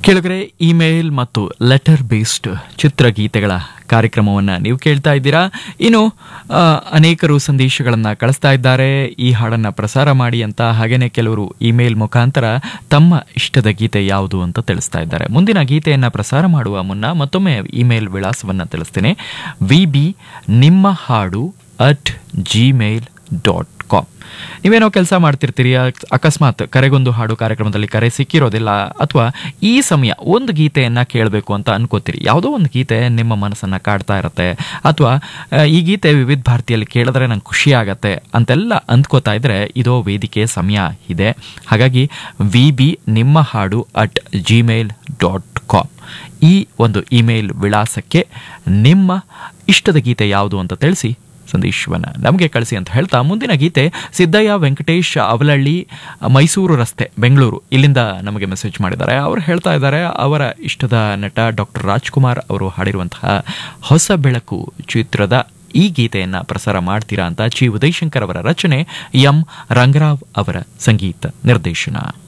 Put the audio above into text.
ಕೆಳಗಡೆ ಇಮೇಲ್ ಮತ್ತು letter based ಚಿತ್ರಗೀತೆಗಳ ಕಾರ್ಯಕ್ರಮವನ್ನು ನೀವು ಕೇಳ್ತಾ ಇದ್ದೀರಾ ಇನ್ನು ಆ, ಅನೇಕರು ಸಂದೇಶಗಳನ್ನು ಕಳಿಸ್ತಾ ಇದ್ದಾರೆ ಈ ಹಾಡನ್ನು ಪ್ರಸಾರ ಮಾಡಿ ಅಂತ ಹಾಗೇನೆ ಕೆಲವರು ಇಮೇಲ್ ಮುಖಾಂತರ ತಮ್ಮ ಇಷ್ಟದ ಗೀತೆ ಯಾವುದು ಅಂತ ತಿಳಿಸ್ತಾ ಇದ್ದಾರೆ ಮುಂದಿನ ಗೀತೆಯನ್ನು ಪ್ರಸಾರ ಮಾಡುವ ಮುನ್ನ ಮತ್ತೊಮ್ಮೆ ಇಮೇಲ್ ವಿಳಾಸವನ್ನು ತಿಳಿಸ್ತೇನೆ ವಿ ಬಿ ನಿಮ್ಮ ಹಾಡು ಅಟ್ ಜಿಮೇಲ್ ಡಾಟ್ ಕಾಮ್ ನೀವೇನೋ ಕೆಲಸ ಮಾಡ್ತಿರ್ತೀರಿ ಅಕ್- ಅಕಸ್ಮಾತ್ ಕರೆಗೊಂದು ಹಾಡು ಕಾರ್ಯಕ್ರಮದಲ್ಲಿ ಕರೆ ಸಿಕ್ಕಿರೋದಿಲ್ಲ ಅಥವಾ ಈ ಸಮಯ ಒಂದು ಗೀತೆಯನ್ನ ಕೇಳಬೇಕು ಅಂತ ಅನ್ಕೋತೀರಿ ಯಾವುದೋ ಒಂದು ಗೀತೆ ನಿಮ್ಮ ಮನಸ್ಸನ್ನ ಕಾಡ್ತಾ ಇರುತ್ತೆ ಅಥವಾ ಆ, ಈ ಗೀತೆ ವಿವಿಧ ಭಾರತಿಯಲ್ಲಿ ಕೇಳಿದ್ರೆ ನಂಗೆ ಖುಷಿ ಆಗತ್ತೆ ಅಂತೆಲ್ಲ ಅಂದ್ಕೋತಾ ಇದ್ರೆ ಇದೋ ವೇದಿಕೆ ಸಮಯ ಇದೆ ಹಾಗಾಗಿ ವಿ ಬಿ ನಿಮ್ಮ ಹಾಡು ಅಟ್ ಜಿಮೇಲ್ ಡಾಟ್ ಕಾಮ್ ಈ ಒಂದು ಇಮೇಲ್ ವಿಳಾಸಕ್ಕೆ ನಿಮ್ಮ ಇಷ್ಟದ ಗೀತೆ ಯಾವುದು ಅಂತ ತಿಳಿಸಿ ಸಂದೇಶವನ್ನು ನಮಗೆ ಕಳಿಸಿ ಅಂತ ಹೇಳ್ತಾ ಮುಂದಿನ ಗೀತೆ ಸಿದ್ದಯ್ಯ ವೆಂಕಟೇಶ್ ಅವಲಹಳ್ಳಿ ಮೈಸೂರು ರಸ್ತೆ ಬೆಂಗಳೂರು ಇಲ್ಲಿಂದ ನಮಗೆ ಮೆಸೇಜ್ ಮಾಡಿದ್ದಾರೆ ಅವರು ಹೇಳ್ತಾ ಇದ್ದಾರೆ ಅವರ ಇಷ್ಟದ ನಟ ಡಾಕ್ಟರ್ ರಾಜ್ಕುಮಾರ್ ಅವರು ಹಾಡಿರುವಂತಹ ಹೊಸ ಬೆಳಕು ಚಿತ್ರದ ಈ ಗೀತೆಯನ್ನ ಪ್ರಸಾರ ಮಾಡ್ತೀರಾ ಅಂತ ಜಿ ಉದಯಶಂಕರ್ ಅವರ ರಚನೆ ಎಂ ರಂಗರಾವ್ ಅವರ ಸಂಗೀತ ನಿರ್ದೇಶನ